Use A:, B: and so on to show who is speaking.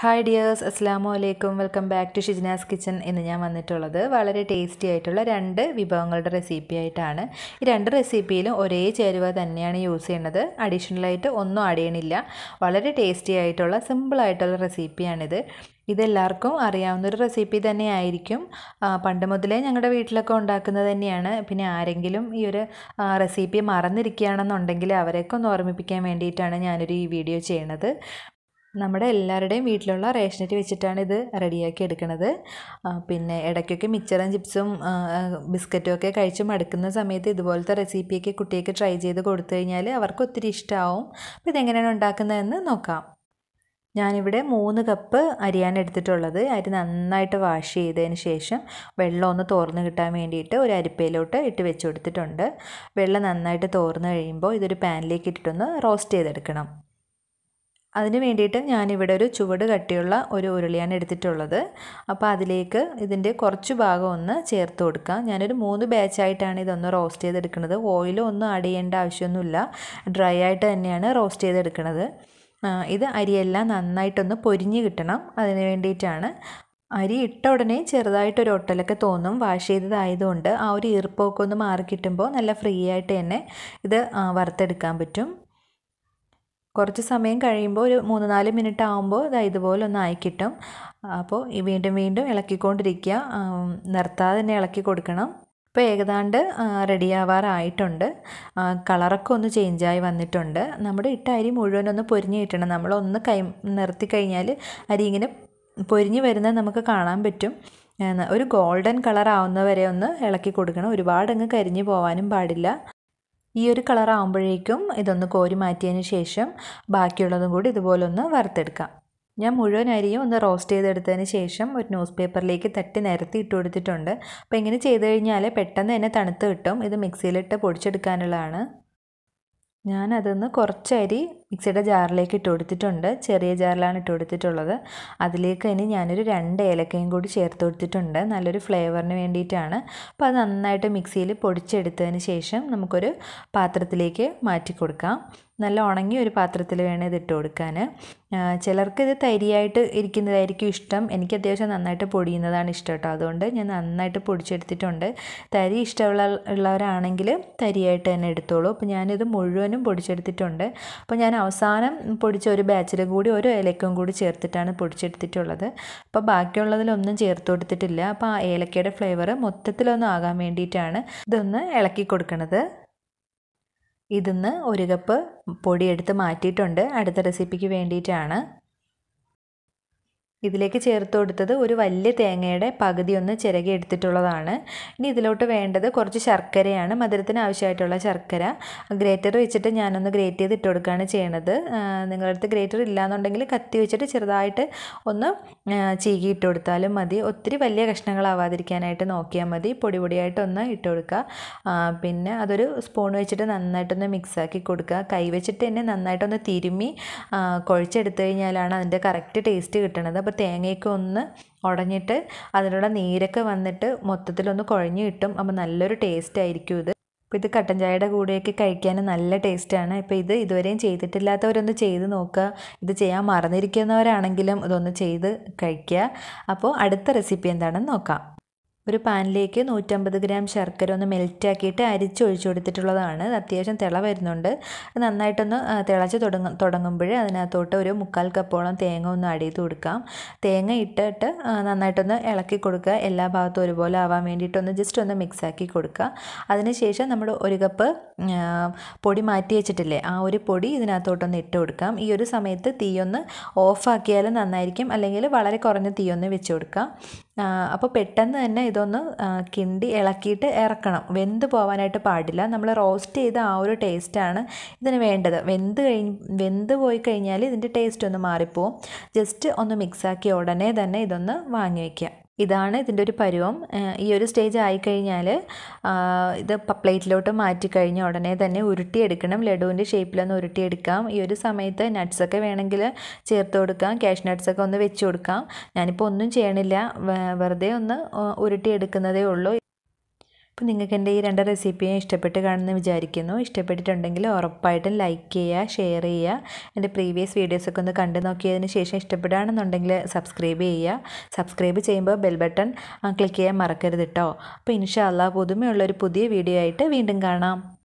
A: hi dears അസ്സാം വലൈക്കും welcome back to ഷിജ്നാസ് കിച്ചൺ എന്ന് ഞാൻ വന്നിട്ടുള്ളത് വളരെ ടേസ്റ്റി ആയിട്ടുള്ള രണ്ട് വിഭവങ്ങളുടെ റെസിപ്പി ആയിട്ടാണ് ഈ രണ്ട് റെസിപ്പിയിലും ഒരേ ചേരുവ തന്നെയാണ് യൂസ് ചെയ്യുന്നത് അഡീഷണലായിട്ട് ഒന്നും ആഡ് ചെയ്യണില്ല വളരെ ടേസ്റ്റി ആയിട്ടുള്ള സിമ്പിളായിട്ടുള്ള റെസിപ്പിയാണിത് ഇതെല്ലാവർക്കും അറിയാവുന്നൊരു റെസിപ്പി തന്നെ ആയിരിക്കും ആ, പണ്ട് മുതലേ ഞങ്ങളുടെ വീട്ടിലൊക്കെ ഉണ്ടാക്കുന്നത് തന്നെയാണ് പിന്നെ ആരെങ്കിലും ഈ ഒരു റെസിപ്പി മറന്നിരിക്കുകയാണെന്നുണ്ടെങ്കിൽ അവരെയൊക്കെ ഒന്ന് ഓർമ്മിപ്പിക്കാൻ വേണ്ടിയിട്ടാണ് ഞാനൊരു ഈ വീഡിയോ ചെയ്യണത് നമ്മുടെ എല്ലാവരുടെയും വീട്ടിലുള്ള റേഷനരി വെച്ചിട്ടാണ് ഇത് റെഡിയാക്കി എടുക്കുന്നത് ആ, പിന്നെ ഇടയ്ക്കൊക്കെ മിച്ചറും ചിപ്സും ആ, ആ, ബിസ്ക്കറ്റും ഒക്കെ കഴിച്ച് മടുക്കുന്ന സമയത്ത് ഇതുപോലത്തെ റെസിപ്പിയൊക്കെ കുട്ടിയൊക്കെ ട്രൈ ചെയ്ത് കൊടുത്തു കഴിഞ്ഞാൽ അവർക്ക് ഒത്തിരി ഇഷ്ടമാവും അപ്പോൾ ഇതെങ്ങനെയാണ് ഉണ്ടാക്കുന്നതെന്ന് നോക്കാം ഞാനിവിടെ മൂന്ന് കപ്പ് അരിയാണ് എടുത്തിട്ടുള്ളത് അരി നന്നായിട്ട് വാഷ് ചെയ്തതിന് ശേഷം വെള്ളം ഒന്ന് തോർന്ന് കിട്ടാൻ വേണ്ടിയിട്ട് ഒരു അരിപ്പയിലോട്ട് ഇട്ട് വെച്ച് കൊടുത്തിട്ടുണ്ട് വെള്ളം നന്നായിട്ട് തോർന്ന് കഴിയുമ്പോൾ ഇതൊരു പാനിലേക്ക് ഇട്ടിട്ടൊന്ന് റോസ്റ്റ് ചെയ്തെടുക്കണം അതിന് വേണ്ടിയിട്ട് ഞാനിവിടെ ഒരു ചുവട് കട്ടിയുള്ള ഒരു ഉരുളിയാണ് എടുത്തിട്ടുള്ളത് അപ്പോൾ അതിലേക്ക് ഇതിൻ്റെ കുറച്ച് ഭാഗം ഒന്ന് ചേർത്ത് കൊടുക്കാം ഞാനൊരു മൂന്ന് ബാച്ചായിട്ടാണ് ഇതൊന്ന് റോസ്റ്റ് ചെയ്തെടുക്കുന്നത് ഓയിലും ഒന്നും ആഡ് ചെയ്യേണ്ട ആവശ്യമൊന്നുമില്ല ഡ്രൈ ആയിട്ട് തന്നെയാണ് റോസ്റ്റ് ചെയ്തെടുക്കുന്നത് ആ, ഇത് അരിയെല്ലാം നന്നായിട്ടൊന്ന് പൊരിഞ്ഞ് കിട്ടണം അതിന് വേണ്ടിയിട്ടാണ് അരി ഇട്ട ഉടനെ ചെറുതായിട്ടൊരു ഒട്ടലൊക്കെ തോന്നും വാഷ് ചെയ്തതായതുകൊണ്ട് ആ ഒരു ഈർപ്പമൊക്കെ ഒന്ന് മാറി കിട്ടുമ്പോൾ നല്ല ഫ്രീ ആയിട്ട് തന്നെ ഇത് ആ, വറുത്തെടുക്കാൻ പറ്റും കുറച്ച് സമയം കഴിയുമ്പോൾ ഒരു മൂന്ന് നാല് മിനിറ്റ് ആകുമ്പോൾ ഇതാ ഇതുപോലെ ഒന്ന് ആയി കിട്ടും അപ്പോൾ ഈ വീണ്ടും വീണ്ടും ഇളക്കിക്കൊണ്ടിരിക്കുക ആ, നിർത്താതെ തന്നെ ഇളക്കി കൊടുക്കണം ഇപ്പോൾ ഏകദാണ്ട് റെഡി ആവാറായിട്ടുണ്ട് ആ, കളറൊക്കെ ഒന്ന് ചേഞ്ചായി വന്നിട്ടുണ്ട് നമ്മുടെ ഇട്ട അരി മുഴുവനൊന്ന് പൊരിഞ്ഞ് കിട്ടണം നമ്മളൊന്ന് കൈ നിർത്തി കഴിഞ്ഞാൽ അരി ഇങ്ങനെ പൊരിഞ്ഞ് വരുന്നത് നമുക്ക് കാണാൻ പറ്റും ആ, ഒരു ഗോൾഡൻ കളർ ആവുന്നവരെ ഒന്ന് ഇളക്കി കൊടുക്കണം ഒരുപാട് അങ്ങ് കരിഞ്ഞു പോകാനും പാടില്ല ഈ ഒരു കളർ ആകുമ്പോഴേക്കും ഇതൊന്ന് കോരി മാറ്റിയതിന് ശേഷം ബാക്കിയുള്ളതും കൂടി ഇതുപോലെ ഒന്ന് വറുത്തെടുക്കാം ഞാൻ മുഴുവൻ അരിയും ഒന്ന് റോസ്റ്റ് ചെയ്തെടുത്തതിന് ശേഷം ഒരു ന്യൂസ് പേപ്പറിലേക്ക് തട്ടി നിരത്തി ഇട്ട് കൊടുത്തിട്ടുണ്ട് അപ്പോൾ ഇങ്ങനെ ചെയ്ത് കഴിഞ്ഞാൽ പെട്ടെന്ന് തന്നെ തണുത്ത് കിട്ടും ഇത് മിക്സിയിലിട്ട് പൊടിച്ചെടുക്കാനുള്ളതാണ് ഞാനതൊന്ന് കുറച്ച് അരി മിക്സിയുടെ ജാറിലേക്ക് ഇട്ട് കൊടുത്തിട്ടുണ്ട് ചെറിയ ജാറിലാണ് ഇട്ട് കൊടുത്തിട്ടുള്ളത് അതിലേക്ക് ഇനി ഞാനൊരു രണ്ട് ഏലക്കയും കൂടി ചേർത്ത് കൊടുത്തിട്ടുണ്ട് നല്ലൊരു ഫ്ലേവറിന് വേണ്ടിയിട്ടാണ് അപ്പോൾ അത് നന്നായിട്ട് മിക്സിയിൽ പൊടിച്ചെടുത്തതിന് ശേഷം നമുക്കൊരു പാത്രത്തിലേക്ക് മാറ്റി കൊടുക്കാം നല്ല ഉണങ്ങിയ ഒരു പാത്രത്തിൽ വേണം ഇത് ഇട്ട് കൊടുക്കാൻ ആ, ചിലർക്ക് ഇത് തരിയായിട്ട് ഇരിക്കുന്നതായിരിക്കും ഇഷ്ടം എനിക്ക് അത്യാവശ്യം നന്നായിട്ട് പൊടിയുന്നതാണ് ഇഷ്ടം കേട്ടോ അതുകൊണ്ട് ഞാൻ നന്നായിട്ട് പൊടിച്ചെടുത്തിട്ടുണ്ട് തരി ഇഷ്ടമുള്ള ഉള്ളവരാണെങ്കിൽ തരിയായിട്ട് തന്നെ എടുത്തോളൂ അപ്പോൾ ഞാനിത് മുഴുവനും പൊടിച്ചെടുത്തിട്ടുണ്ട് അപ്പോൾ ഞാൻ അവസാനം പൊടിച്ച ഒരു ബാച്ചിൽ കൂടി ഒരു ഏലക്കയും കൂടി ചേർത്തിട്ടാണ് പൊടിച്ചെടുത്തിട്ടുള്ളത് അപ്പോൾ ബാക്കിയുള്ളതിലൊന്നും ചേർത്ത് കൊടുത്തിട്ടില്ല അപ്പോൾ ആ ഏലക്കയുടെ ഫ്ലേവർ മൊത്തത്തിലൊന്നും ആകാൻ വേണ്ടിയിട്ടാണ് ഇതൊന്ന് ഇളക്കി കൊടുക്കണത് ഇതിന്ന് ഒരു കപ്പ് പൊടി എടുത്ത് മാറ്റിയിട്ടുണ്ട് അടുത്ത റെസിപ്പിക്ക് വേണ്ടിയിട്ടാണ് ഇതിലേക്ക് ചേർത്ത് കൊടുത്തത് ഒരു വലിയ തേങ്ങയുടെ പകുതി ഒന്ന് ചിരകി എടുത്തിട്ടുള്ളതാണ് ഇനി ഇതിലോട്ട് വേണ്ടത് കുറച്ച് ശർക്കരയാണ് മധുരത്തിന് ആവശ്യമായിട്ടുള്ള ശർക്കര ഗ്രേറ്റർ വെച്ചിട്ട് ഞാനൊന്ന് ഗ്രേറ്റ് ചെയ്ത് ഇട്ട് കൊടുക്കുകയാണ് ചെയ്യണത് ആ, നിങ്ങളുടെ അടുത്ത് ഗ്രേറ്റർ ഇല്ലാന്നുണ്ടെങ്കിൽ കത്തി വെച്ചിട്ട് ചെറുതായിട്ട് ഒന്ന് ആ, ചീകി ഇട്ട് കൊടുത്താലും മതി ഒത്തിരി വലിയ കഷ്ണങ്ങളാവാതിരിക്കാനായിട്ട് നോക്കിയാൽ മതി പൊടി പൊടിയായിട്ടൊന്ന് ഇട്ട് കൊടുക്കുക ആ, പിന്നെ അതൊരു സ്പൂൺ വെച്ചിട്ട് നന്നായിട്ടൊന്ന് മിക്സാക്കി കൊടുക്കുക കൈ വെച്ചിട്ട് തന്നെ നന്നായിട്ടൊന്ന് തിരുമ്മി ആ, കുഴച്ചെടുത്ത് കഴിഞ്ഞാലാണ് അതിൻ്റെ കറക്റ്റ് ടേസ്റ്റ് കിട്ടണത് അപ്പോൾ തേങ്ങയൊക്കെ ഒന്ന് ഉടഞ്ഞിട്ട് അതിലുള്ള നീരൊക്കെ വന്നിട്ട് മൊത്തത്തിലൊന്ന് കുഴഞ്ഞു കിട്ടും അപ്പോൾ നല്ലൊരു ടേസ്റ്റ് ആയിരിക്കും ഇത് അപ്പോൾ ഇത് കട്ടൻ ചായയുടെ കൂടെയൊക്കെ കഴിക്കാൻ നല്ല ടേസ്റ്റാണ് ഇപ്പോൾ ഇത് ഇതുവരെയും ചെയ്തിട്ടില്ലാത്തവരൊന്ന് ചെയ്ത് നോക്കുക ഇത് ചെയ്യാൻ മറന്നിരിക്കുന്നവരാണെങ്കിലും ഇതൊന്ന് ചെയ്ത് കഴിക്കുക അപ്പോൾ അടുത്ത റെസിപ്പി എന്താണെന്ന് നോക്കാം ഒരു പാനിലേക്ക് നൂറ്റമ്പത് ഗ്രാം ശർക്കര ഒന്ന് മെൽറ്റ് ആക്കിയിട്ട് അരിച്ചൊഴിച്ചു കൊടുത്തിട്ടുള്ളതാണ് അത് അത്യാവശ്യം തിള വരുന്നുണ്ട് അത് നന്നായിട്ടൊന്ന് ആ, തിളച്ച് തുടങ്ങ തുടങ്ങുമ്പോൾ അതിനകത്തോട്ട് ഒരു മുക്കാൽ കപ്പോളം തേങ്ങ ഒന്ന് ആഡ് ചെയ്ത് കൊടുക്കാം തേങ്ങ ഇട്ടിട്ട് ആ, നന്നായിട്ടൊന്ന് ഇളക്കി കൊടുക്കുക എല്ലാ ഭാഗത്തും ഒരുപോലെ ആവാൻ വേണ്ടിയിട്ടൊന്ന് ജസ്റ്റ് ഒന്ന് മിക്സ് ആക്കി കൊടുക്കുക അതിനുശേഷം നമ്മൾ ഒരു കപ്പ് ആ, പൊടി മാറ്റി വെച്ചിട്ടില്ലേ ആ ഒരു പൊടി ഇതിനകത്തോട്ടൊന്ന് ഇട്ട് കൊടുക്കാം ഈ ഒരു സമയത്ത് തീയൊന്ന് ഓഫാക്കിയാലും നന്നായിരിക്കും അല്ലെങ്കിൽ വളരെ കുറഞ്ഞ തീയൊന്ന് വെച്ച് കൊടുക്കാം ആ, അപ്പോൾ പെട്ടെന്ന് തന്നെ ഇതൊന്ന് ആ, കിണ്ടി ഇളക്കിയിട്ട് ഇറക്കണം വെന്ത് പോകാനായിട്ട് പാടില്ല നമ്മൾ റോസ്റ്റ് ചെയ്ത ആ ഒരു ടേസ്റ്റാണ് ഇതിന് വേണ്ടത് വെന്ത് കഴിഞ്ഞ് വെന്ത് പോയി കഴിഞ്ഞാൽ ഇതിൻ്റെ ടേസ്റ്റ് ഒന്ന് മാറിപ്പോവും ജസ്റ്റ് ഒന്ന് മിക്സാക്കി ഉടനെ തന്നെ ഇതൊന്ന് വാങ്ങി വയ്ക്കുക ഇതാണ് ഇതിൻ്റെ ഒരു പരുവം ആ, ഈ ഒരു സ്റ്റേജ് ആയിക്കഴിഞ്ഞാൽ ഇത് പ- പ്ലേറ്റിലോട്ട് മാറ്റി കഴിഞ്ഞ ഉടനെ തന്നെ ഉരുട്ടിയെടുക്കണം ലഡുവിൻ്റെ ഷേപ്പിലൊന്ന് ഉരുട്ടിയെടുക്കാം ഈ ഒരു സമയത്ത് നട്ട്സൊക്കെ വേണമെങ്കിൽ ചേർത്ത് കൊടുക്കാം ക്യാഷ് നട്ട്സൊക്കെ ഒന്ന് വെച്ച് കൊടുക്കാം ഞാനിപ്പോൾ ഒന്നും ചെയ്യണില്ല വെ- വെറുതെ ഒന്ന് ആ, ഉരുട്ടിയെടുക്കുന്നതേ ഉള്ളൂ അപ്പോൾ നിങ്ങൾക്ക് എൻ്റെ ഈ രണ്ട് റെസിപ്പിയും ഇഷ്ടപ്പെട്ട് കാണുമെന്ന് വിചാരിക്കുന്നു ഇഷ്ടപ്പെട്ടിട്ടുണ്ടെങ്കിൽ ഉറപ്പായിട്ടും ലൈക്ക് ചെയ്യുക ഷെയർ ചെയ്യുക എൻ്റെ പ്രീവിയസ് വീഡിയോസൊക്കെ ഒന്ന് കണ്ടു നോക്കിയതിന് ശേഷം ഇഷ്ടപ്പെടുകയാണെന്നുണ്ടെങ്കിൽ സബ്സ്ക്രൈബ് ചെയ്യുക സബ്സ്ക്രൈബ് ചെയ്യുമ്പോൾ ബെൽ ബട്ടൺ ക്ലിക്ക് ചെയ്യാൻ മറക്കരുത് കേട്ടോ അപ്പോൾ ഇൻഷാ അല്ലാ പുതുമയുള്ളൊരു പുതിയ വീഡിയോ ആയിട്ട് വീണ്ടും കാണാം